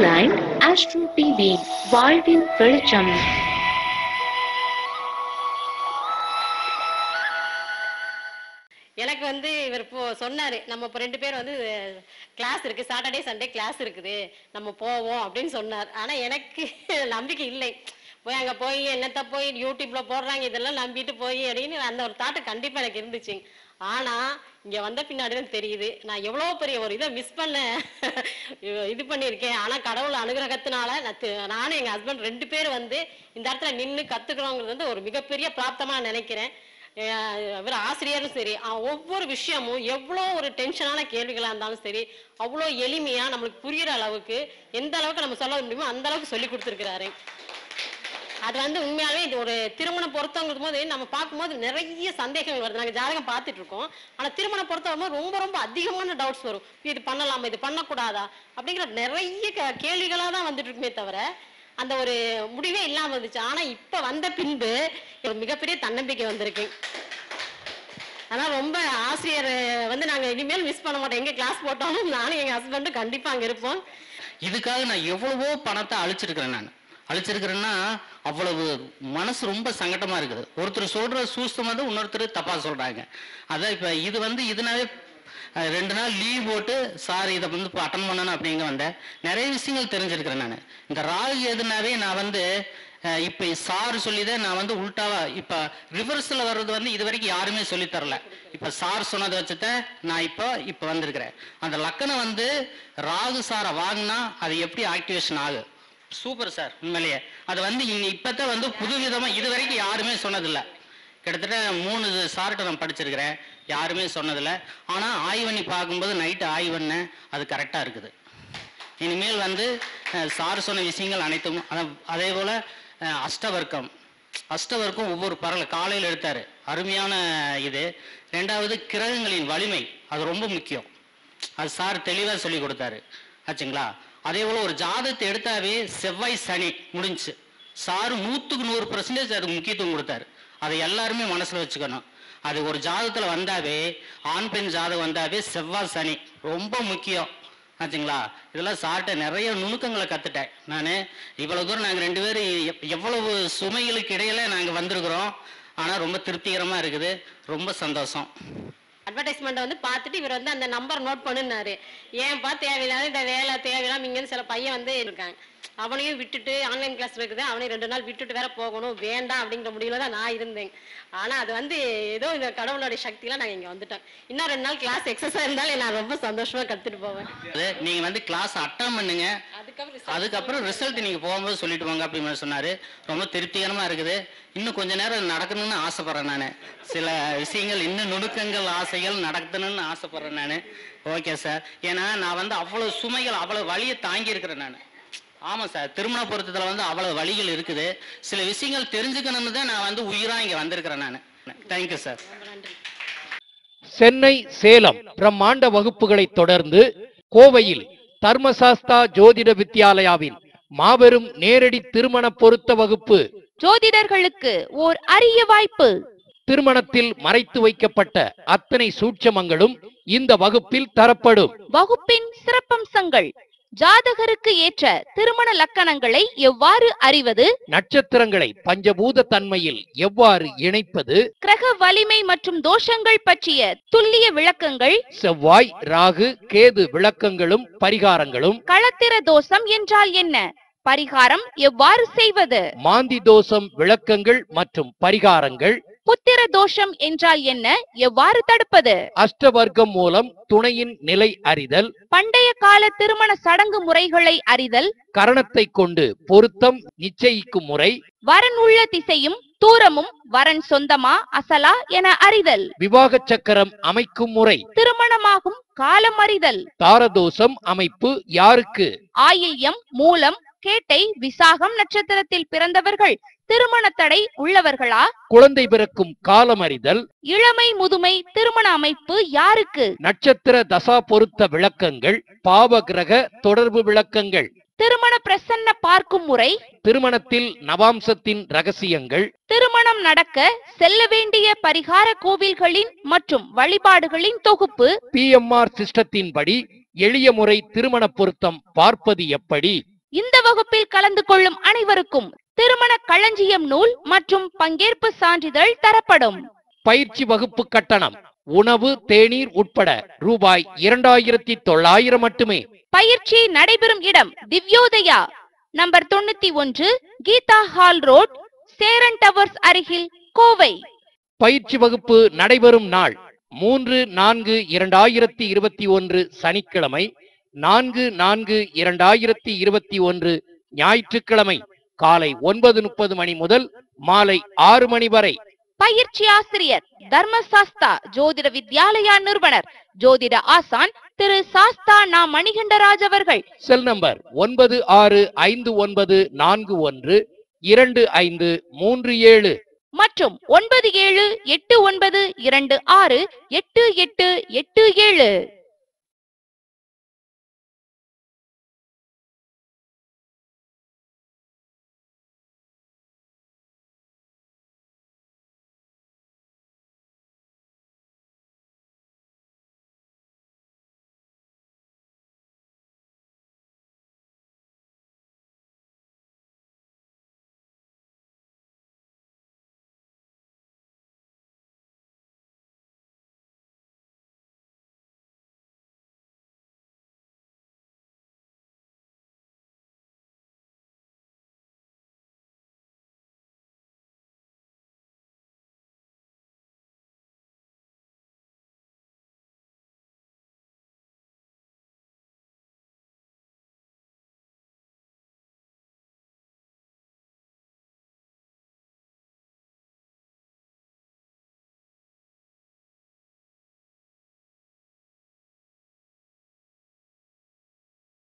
Aligned Astro TV வாழ்வின் வெளிச்சம் எனக்கு வந்து இவர் இப்போ சொன்னாரு நம்ம இப்போ ரெண்டு பேர் வந்து கிளாஸ் இருக்கு சாட்டர்டே சண்டே கிளாஸ் இருக்குது நம்ம போவோம் அப்படின்னு சொன்னார் ஆனா எனக்கு நம்பிக்கை இல்லை போய் அங்க போய் என்னத்த போய் யூடியூப்ல போடுறாங்க இதெல்லாம் நம்பிட்டு போய் அப்படின்னு அந்த ஒரு தாட்டு கண்டிப்பா எனக்கு இருந்துச்சு ஆனா இங்க வந்த பின்னாடி தான் தெரியுது நான் எவ்வளவு பெரிய ஒரு இதை மிஸ் பண்ண இது பண்ணியிருக்கேன் ஆனா கடவுள் அனுகிரகத்தினால நான் தி- நானும் எங்க ஹஸ்பண்ட் ரெண்டு பேரும் வந்து இந்த இடத்துல நின்று கத்துக்கிறோங்கிறது வந்து ஒரு மிகப்பெரிய பிராப்தமா நான் நினைக்கிறேன் அஹ் இவர் ஆசிரியரும் சரி அஹ் ஒவ்வொரு விஷயமும் எவ்வளோ ஒரு டென்ஷனான கேள்விகளா இருந்தாலும் சரி அவ்வளோ எளிமையா நம்மளுக்கு புரியுற அளவுக்கு எந்த அளவுக்கு நம்ம சொல்ல முடியுமோ அந்த அளவுக்கு சொல்லி கொடுத்துருக்கிறாரு அது வந்து உண்மையாவே இது ஒரு திருமணம் பொருத்தங்கும் போது நம்ம பார்க்கும்போது நிறைய சந்தேகங்கள் வருது நாங்க ஜாதகம் பார்த்துட்டு இருக்கோம் ஆனா திருமணம் பொறுத்த வரும்போது ரொம்ப ரொம்ப அதிகமான டவுட்ஸ் வரும் இது பண்ணலாமா இது பண்ணக்கூடாதா அப்படிங்கிற நிறைய க- கேள்விகளா தான் வந்துட்டு இருக்குமே தவிர அந்த ஒரு முடிவே இல்லாம இருந்துச்சு ஆனா இப்ப வந்த பின்பு ஒரு மிகப்பெரிய தன்னம்பிக்கை வந்திருக்கு ஆனா ரொம்ப ஆசிரியர் வந்து நாங்க இனிமேல் மிஸ் பண்ண மாட்டோம் எங்க கிளாஸ் போட்டாலும் நானும் எங்க ஹஸ்பண்டும் கண்டிப்பா அங்க இருப்போம் இதுக்காக நான் எவ்வளவோ பணத்தை அழிச்சிருக்கிறேன் நான் அழிச்சிருக்கிறேன்னா அவ்வளவு மனசு ரொம்ப சங்கடமா இருக்குது ஒருத்தர் சொல்ற சூஸ்தம் வந்து இன்னொருத்தர் தப்பா சொல்றாங்க அதான் இப்ப இது வந்து இதனாவே அஹ், ரெண்டு நாள் லீவ் போட்டு சார் இதை வந்து இப்போ அட்டன் பண்ணணும் அப்படிங்க வந்தேன் நிறைய விஷயங்கள் தெரிஞ்சிருக்கிறேன் நான் இந்த ராகு எதுனாவே நான் வந்து அஹ், இப்ப சார் சொல்லிதான் நான் வந்து உல்டாவா இப்ப ரிவர்ஸ்ல வர்றது வந்து இது வரைக்கும் யாருமே சொல்லி தரல இப்ப சார் சொன்னதை வச்சுதான் நான் இப்போ இப்ப வந்திருக்கிறேன் அந்த லக்கணம் வந்து ராகு சாரை வாங்கினா அது எப்படி ஆக்டிவேஷன் ஆகும் சூப்பர் சார் உண்மையிலேயே அது வந்து இன்னி இப்பதான் வந்து புதுவிதமா இது வரைக்கும் யாருமே சொன்னதில்ல கிட்டத்தட்ட மூணு சார்ட்ட நான் படிச்சிருக்கிறேன் யாருமே சொன்னதில்ல ஆனா ஆய்வு பண்ணி பார்க்கும்போது நைட்டு ஆய்வு பண்ணேன் அது கரெக்டா இருக்குது இனிமேல் வந்து அஹ், சார் சொன்ன விஷயங்கள் அனைத்தும் அதான் அதே போல அஹ், அஷ்டவர்க்கம் அஷ்டவர்க்கம் ஒவ்வொரு பரல காலையில் எடுத்தாரு அருமையான இது ரெண்டாவது கிரகங்களின் வலிமை அது ரொம்ப முக்கியம் அது சார் தெளிவா சொல்லி கொடுத்தாரு ஆச்சுங்களா அதே போல ஒரு ஜாதகத்தை எடுத்தாவே செவ்வாய் சனி முடிஞ்சுச்சு சார் நூத்துக்கு நூறு பர்சன்டேஜ் அதுக்கு முக்கியத்துவம் கொடுத்தாரு அதை எல்லாருமே மனசுல வச்சுக்கணும் அது ஒரு ஜாதகத்துல வந்தாவே ஆண் பெண் ஜாதகம் வந்தாவே செவ்வாய் சனி ரொம்ப முக்கியம் ஆச்சுங்களா இதெல்லாம் சார்ட்ட நிறைய நுணுக்கங்களை கத்துட்டேன் நான் இவ்வளவு தூரம் நாங்க ரெண்டு பேரும் எவ்- எவ்வளவு சுமைகளுக்கு இடையில நாங்க வந்திருக்கிறோம் ஆனா ரொம்ப திருப்திகரமா இருக்குது ரொம்ப சந்தோஷம் அட்வர்டைஸ்மெண்ட் வந்து பார்த்துட்டு இவர் வந்து அந்த நம்பர் நோட் பண்ணுனாரு ஏன்பா தேவையில்லாத இந்த வேலை தேவையில்லாம இங்கேருந்து சில பையன் வந்து இருக்காங்க அவனையும் விட்டுட்டு ஆன்லைன் கிளாஸ் இருக்குது அவனையும் ரெண்டு நாள் விட்டுட்டு வேற போகணும் வேண்டாம் அப்படிங்கிற முடிவுல தான் நான் இருந்தேன் ஆனா அது வந்து ஏதோ இந்த கடவுளோட சக்தியில நாங்க இங்க வந்துட்டோம் இன்னும் ரெண்டு நாள் கிளாஸ் எக்ஸசைஸ் இருந்தாலும் நான் ரொம்ப சந்தோஷமா கத்துட்டு போவேன் அது நீங்க வந்து கிளாஸ் அட்டன் பண்ணுங்க அதுக்கப்புறம் அதுக்கப்புறம் ரிசல்ட் நீங்க போகும்போது சொல்லிட்டு போங்க அப்படின்னு சொன்னாரு ரொம்ப திருப்திகரமா இருக்குது இன்னும் கொஞ்ச நேரம் நடக்கணும்னு ஆசைப்படுறேன் நான் சில விஷயங்கள் இன்னும் நுணுக்கங்கள் ஆசைகள் நடக்கணும்னு ஆசைப்படுறேன் நான் ஓகே சார் ஏன்னா நான் வந்து அவ்வளவு சுமைகள் அவ்வளவு வலியை தாங்கி இருக்கிறேன் நான் ஆமா சார் திருமண பொருத்தத்துல வந்து அவ்வளவு வழிகள் இருக்குது சில விஷயங்கள் தெரிஞ்சுக்கணும்னு தான் நான் வந்து உயிரா இங்க வந்திருக்கிறேன் நான் தேங்க்யூ சார் ரொம்ப நன்றி சென்னை சேலம் பிரம்மாண்ட வகுப்புகளை தொடர்ந்து கோவையில் தர்மசாஸ்தா ஜோதிட வித்யாலயாவில் மாபெரும் நேரடி திருமண பொருத்த வகுப்பு ஜோதிடர்களுக்கு ஓர் அரிய வாய்ப்பு திருமணத்தில் மறைத்து வைக்கப்பட்ட அத்தனை சூட்சமங்களும் இந்த வகுப்பில் தரப்படும் வகுப்பின் சிறப்பம்சங்கள் ஜாதகருக்கு ஏற்ற திருமண லக்கணங்களை எவ்வாறு அறிவது நட்சத்திரங்களை பஞ்சபூத தன்மையில் எவ்வாறு இணைப்பது கிரக வலிமை மற்றும் தோஷங்கள் பற்றிய துல்லிய விளக்கங்கள் செவ்வாய் ராகு கேது விளக்கங்களும் பரிகாரங்களும் களத்திர தோஷம் என்றால் என்ன பரிகாரம் எவ்வாறு செய்வது மாந்தி தோஷம் விளக்கங்கள் மற்றும் பரிகாரங்கள் புத்திர தோஷம் என்றால் என்ன எவ்வாறு தடுப்பது அஷ்டவர்க்கம் மூலம் துணையின் நிலை அறிதல் பண்டைய கால திருமண சடங்கு முறைகளை அறிதல் கரணத்தை கொண்டு பொருத்தம் நிச்சயிக்கும் முறை வரன் உள்ள திசையும் தூரமும் வரன் சொந்தமா அசலா என அறிதல் விவாக சக்கரம் அமைக்கும் முறை திருமணமாகும் காலம் அறிதல் தாரதோஷம் அமைப்பு யாருக்கு ஆயில்யம் மூலம் கேட்டை விசாகம் நட்சத்திரத்தில் பிறந்தவர்கள் திருமண தடை உள்ளவர்களா குழந்தை பிறக்கும் காலம் அறிதல் இளமை முதுமை திருமண அமைப்பு யாருக்கு நட்சத்திர தசா பொருத்த விளக்கங்கள் பாவ கிரக தொடர்பு விளக்கங்கள் திருமண பிரசன்ன பார்க்கும் முறை திருமணத்தில் நவாம்சத்தின் ரகசியங்கள் திருமணம் நடக்க செல்ல வேண்டிய பரிகார கோவில்களின் மற்றும் வழிபாடுகளின் தொகுப்பு பிஎம்ஆர் சிஸ்டத்தின்படி எளிய முறை திருமண பொருத்தம் பார்ப்பது எப்படி இந்த வகுப்பில் கலந்து கொள்ளும் அனைவருக்கும் திருமண களஞ்சியம் நூல் மற்றும் பங்கேற்பு சான்றிதழ் தரப்படும் பயிற்சி வகுப்பு கட்டணம் உணவு தேநீர் உட்பட ரூபாய் இரண்டாயிரத்தி தொள்ளாயிரம் மட்டுமே பயிற்சி நடைபெறும் இடம் திவ்யோதயா நம்பர் தொண்ணூத்தி ஒன்று Geetha hall road Cheran towers அருகில் கோவை பயிற்சி வகுப்பு நடைபெறும் நாள் மூன்று நான்கு இரண்டாயிரத்தி இருபத்தி ஒன்று சனிக்கிழமை நான்கு நான்கு இரண்டாயிரத்தி இருபத்தி ஒன்று ஞாயிற்றுக்கிழமை காலை ஒன்பது முப்பது மணி முதல் மாலை ஆறு மணி வரை பயிற்சி ஆசிரியர் தர்மசாஸ்தா ஜோதிட வித்யாலயா நிறுவனர் ஜோதிட ஆசான் திரு சாஸ்தா நா மணிகண்டராஜ் அவர்கள் செல் நம்பர் ஒன்பது ஆறு ஐந்து ஒன்பது நான்கு ஒன்று இரண்டு ஐந்து மூன்று ஏழு மற்றும் ஒன்பது ஏழு எட்டு ஒன்பது இரண்டு ஆறு எட்டு எட்டு எட்டு ஏழு